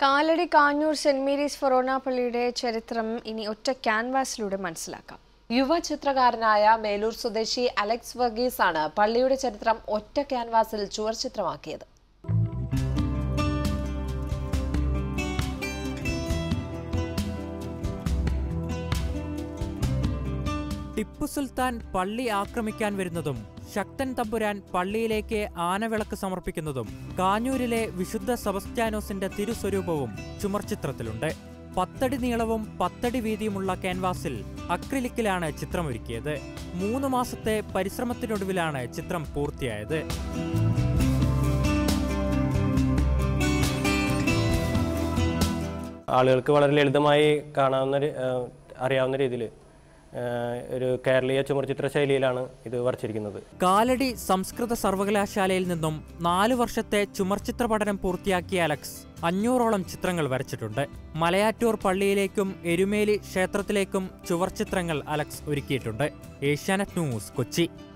Kalady Kanjoor saint Mary's ഫൊറോന പള്ളിയുടെ ചരിത്രം ഇനി ഒറ്റ ക്യാൻവാസിലൂടെ മനസ്സിലാക്കാം യുവ ചിത്രകാരനായ മേലൂർ സ്വദേശി അലക്സ് വർഗീസ് ആണ് പള്ളിയുടെ ചരിത്രം ഒറ്റ ക്യാൻവാസിൽ ചുവർചിത്രമാക്കിയത് ടിപ്പു സുൽത്താൻ പള്ളി ആക്രമിക്കാൻ വരുന്നതും ശക്തൻ തമ്പുരാൻ പള്ളിയിലേക്ക് ആനവിളക്ക് സമർപ്പിക്കുന്നതും കാഞ്ഞൂരിലെ വിശുദ്ധ സെബസ്ത്യാനോസിന്റെ തിരുസ്വരൂപവും ചുമർചിത്രത്തിലുണ്ട് പത്തടി നീളവും പത്തടി വീതിയുമുള്ള ക്യാൻവാസിൽ അക്രിലിക്കിലാണ് ചിത്രമൊരുക്കിയത് മൂന്ന് മാസത്തെ പരിശ്രമത്തിനൊടുവിലാണ് ചിത്രം പൂർത്തിയായത് ആളുകൾക്ക് വളരെ ലളിതമായി കാണാവുന്ന ഒരു, ആ, അറിയാവുന്ന രീതിയിൽ ഒരു കേരളീയ ചുമർചിത്ര ശൈലിയിലാണ് ഇത് വരച്ചിരിക്കുന്നത് കാലടി സംസ്കൃത സർവകലാശാലയിൽ നിന്നും നാലു വർഷത്തെ ചുമർചിത്ര പഠനം പൂർത്തിയാക്കിയ അലക്സ് അഞ്ഞൂറോളം ചിത്രങ്ങൾ വരച്ചിട്ടുണ്ട് മലയാറ്റൂർ പള്ളിയിലേക്കും എരുമേലി ക്ഷേത്രത്തിലേക്കും ചുവർചിത്രങ്ങൾ അലക്സ് ഒരുക്കിയിട്ടുണ്ട് ഏഷ്യാനെറ്റ് ന്യൂസ് കൊച്ചി